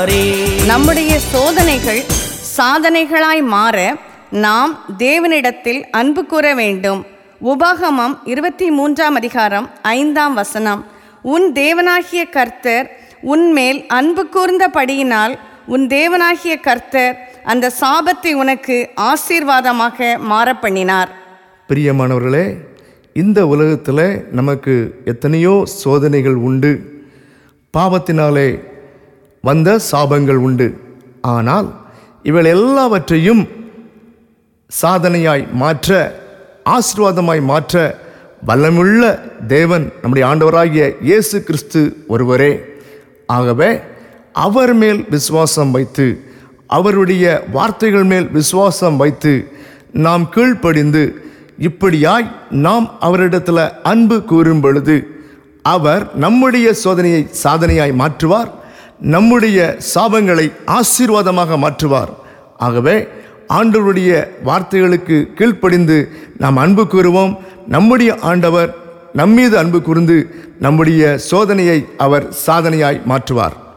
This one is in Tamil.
நம்முடைய சோதனைகள் சாதனைகளாய் மாற நாம் தேவனிடத்தில் அன்பு கூற வேண்டும் உபாகமம் இருபத்தி மூன்றாம் அதிகாரம் ஐந்தாம் வசனம் உன் தேவனாகிய கர்த்தர் உன்மேல் அன்பு கூர்ந்தபடியினால் உன் தேவனாகிய கர்த்தர் அந்த சாபத்தை உனக்கு ஆசீர்வாதமாக மாறப் பண்ணினார் பிரியமானவர்களே இந்த உலகத்தில் நமக்கு எத்தனையோ சோதனைகள் உண்டு பாவத்தினாலே வந்த சாபங்கள் உண்டு ஆனால் இவள் எல்லாவற்றையும் சாதனையாய் மாற்ற ஆசீர்வாதமாய் மாற்ற வல்லமுள்ள தேவன் நம்முடைய ஆண்டவராகிய இயேசு கிறிஸ்து ஒருவரே ஆகவே அவர் மேல் விசுவாசம் வைத்து அவருடைய வார்த்தைகள் மேல் விசுவாசம் வைத்து நாம் கீழ்ப்படிந்து இப்படியாய் நாம் அவரிடத்தில் அன்பு கூறும் பொழுது அவர் நம்முடைய சோதனையை சாதனையாய் மாற்றுவார் நம்முடைய சாபங்களை ஆசீர்வாதமாக மாற்றுவார் ஆகவே ஆண்டவருடைய வார்த்தைகளுக்கு கீழ்ப்படிந்து நாம் அன்பு கூறுவோம் நம்முடைய ஆண்டவர் நம்மீது அன்பு கூர்ந்து நம்முடைய சோதனையை அவர் சாதனையாய் மாற்றுவார்